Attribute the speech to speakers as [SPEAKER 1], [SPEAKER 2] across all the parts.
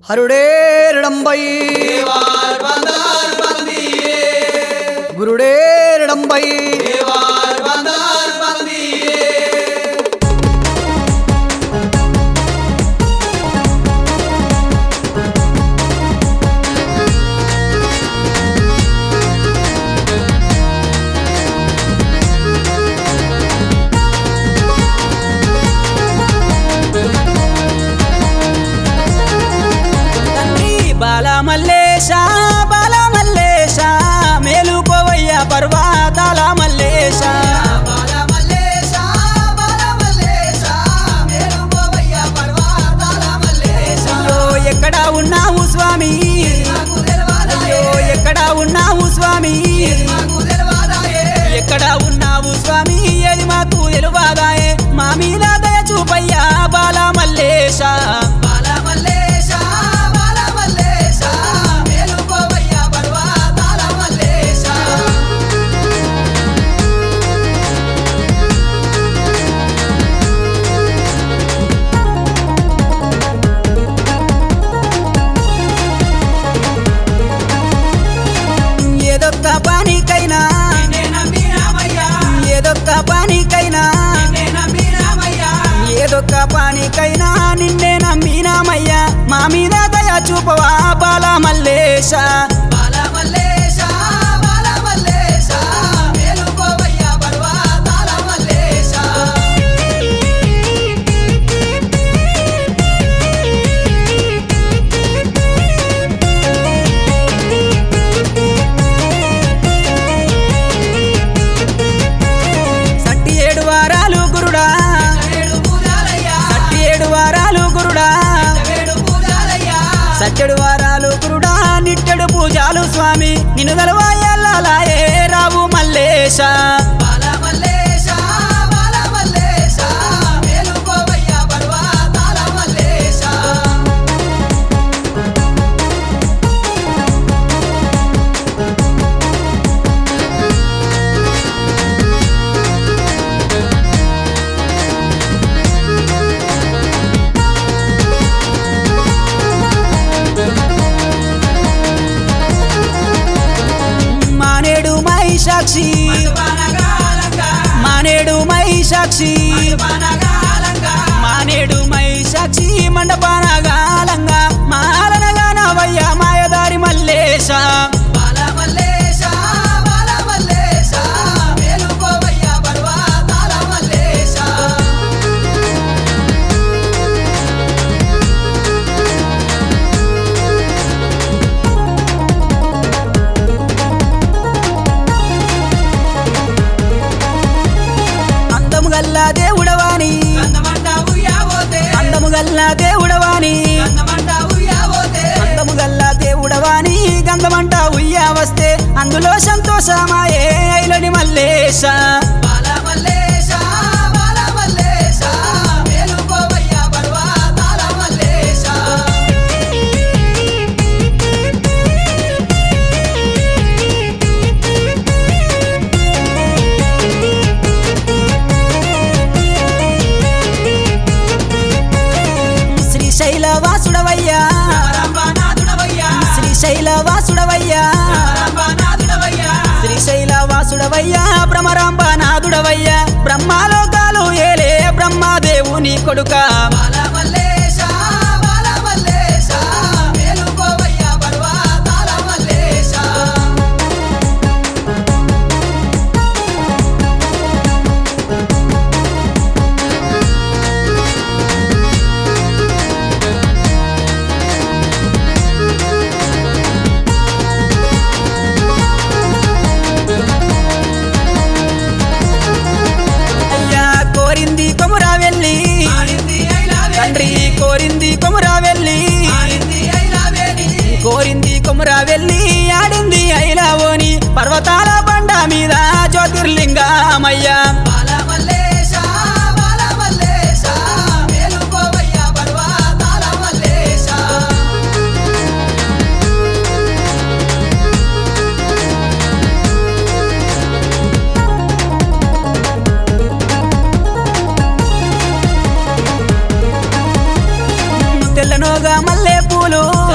[SPEAKER 1] హరుడేరడంబై
[SPEAKER 2] தேவார் வந்தார் வந்தியே
[SPEAKER 1] గురుడేరడంబై
[SPEAKER 2] தேவார் வந்தார் வந்தியே
[SPEAKER 3] తండ్రి బాలమల్లేశ బాలమల్లేశ మేలుకోవయ్య పర్వతాల మల్లేశ
[SPEAKER 2] బాల మల్లేశ బాల మల్లేశ మేలుకోవయ్య పర్వతాల మల్లేశ
[SPEAKER 3] అయ్యో ఎక్కడ ఉన్నావు స్వామి
[SPEAKER 2] నాకు తెలవాదాయే
[SPEAKER 3] అయ్యో ఎక్కడ ఉన్నావు స్వామి
[SPEAKER 2] నాకు తెలవాదాయే
[SPEAKER 3] ఎక్కడ ఉన్నావు స్వామి ఏది మాకు తెలువాదాయే మా మీద దయ చూపయ్యా బాలమల్లేశ
[SPEAKER 2] బాల మల్లేశ బాల మల్లేశ మేలుకోవయ్య పర్వతాల మల్లేశ
[SPEAKER 3] ఏదొక్క పనికైనా
[SPEAKER 2] నిన్నే నమ్మినామయ్యా
[SPEAKER 3] ఏదొక్క పనికైనా
[SPEAKER 2] నిన్నే నమ్మినామయ్యా
[SPEAKER 3] ఏదొక్క పనికైనా నిన్నే నమ్మినామయ్యా మా మీద దయ చూపవా బాల మల్లేశ
[SPEAKER 2] బాల మల్లేశ బాల మల్లేశ మేలుకోవయ్య పర్వతాల మల్లేశ
[SPEAKER 3] సట్టి ఏడు వారాలు గురుడా
[SPEAKER 2] ఏడు పూజాలయ్యా
[SPEAKER 3] సట్టి ఏడు వారాలు గురుడా
[SPEAKER 2] ఏడు పూజాలయ్యా
[SPEAKER 3] సట్టెడు వారాలు గురుడా నిట్టెడు పూజాలు స్వామి నిన్ను గలవాయల్లాయే రావు మల్లేశ
[SPEAKER 2] బాల మల్లేశ బాల మల్లేశ మేలుకోవయ్య పర్వతాల మల్లేశ
[SPEAKER 3] మానేడు మహిషాక్షి
[SPEAKER 2] బానగాలంగా
[SPEAKER 3] మానేడు మహిషాక్షి
[SPEAKER 2] బానగాలంగా
[SPEAKER 3] మానేడు మహిషాక్షి మండపానగాలంగా మాలనగానవయ్య మాయదారి మల్లేశ
[SPEAKER 2] బాల మల్లేశ బాల మల్లేశ మేలుకోవయ్య పర్వతాల మల్లేశ
[SPEAKER 3] అందము గల్లా దేవుడవాని
[SPEAKER 2] గంధమంట ఉయ్యావోతే
[SPEAKER 3] అందము గల్లా దేవుడవాని
[SPEAKER 2] గంధమంట ఉయ్యావోతే
[SPEAKER 3] అందము గల్లా దేవుడవాని గంధమంట ఉయ్యా వస్తే అందులో సంతోషమాయే ఐలని మల్లేశ
[SPEAKER 2] బాల మల్లేశ బాల మల్లేశ మేలుకోవయ్య పర్వతాల మల్లేశ
[SPEAKER 3] శ్రీశైల వాసుడవయ్యా
[SPEAKER 2] రంభనాథుడవయ్యా
[SPEAKER 3] శ్రీశైల వాసుడవయ్యా
[SPEAKER 2] రంభనాథుడవయ్యా
[SPEAKER 3] శ్రీశైల వాసుడవయ్యా భ్రమరాంబనాథుడవయ్యా బ్రహ్మాలోకాలు ఏలే బ్రహ్మదేవుని కొడుక
[SPEAKER 2] బాల మల్లేశ బాల మల్లేశ మేలుకోవయ్య పర్వతాల మల్లేశ
[SPEAKER 3] అయ్యా కోరింది కొమురా వెళ్ళి
[SPEAKER 2] ఆడింది ఐలావే
[SPEAKER 3] తండ్రి కోరింది కొమురా వెళ్ళి
[SPEAKER 2] ఆడింది ఐలావేని
[SPEAKER 3] కోరింది కొమురా వెళ్ళి ఆడింది ఐలావోని పర్వతాల బండ మీద జ్యోతిర్లింగమయ్యా
[SPEAKER 2] బాల మల్లేశ బాల మల్లేశ మేలుకోవయ్య పర్వతాల మల్లేశ
[SPEAKER 3] తెల్లనోగా మల్లె పూలు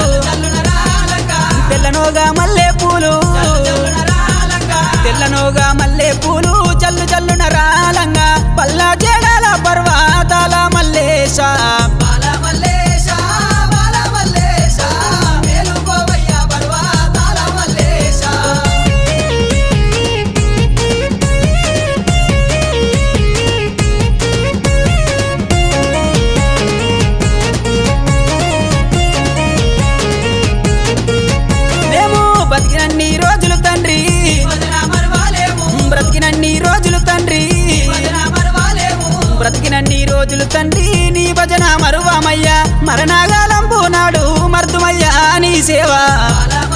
[SPEAKER 3] తెల్లనోగా మల్లె పూలు
[SPEAKER 2] జల్లున రాలంగా
[SPEAKER 3] తెల్లనోగా మల్లె పూలు చల్లు చల్లున రాలంగా పల్లా జడాల పర్వతాల మల్లేశ
[SPEAKER 2] బాల మల్లేశ బాల మల్లేశ మేలుకోవయ్యా పర్వతాల మల్లేశ
[SPEAKER 3] మేము బతికినన్ని రోజులు తండ్రి
[SPEAKER 2] భజన మరవాలేము
[SPEAKER 3] బ్రతికినన్ని రోజులు తండ్రి
[SPEAKER 2] భజన మరవాలేము
[SPEAKER 3] బ్రతికినన్ని రోజులు తండ్రి నీ భజన మరువామయ్యా మరణాగాలంపు నాడు మర్దుమయ్యా నీ సేవ
[SPEAKER 2] బాల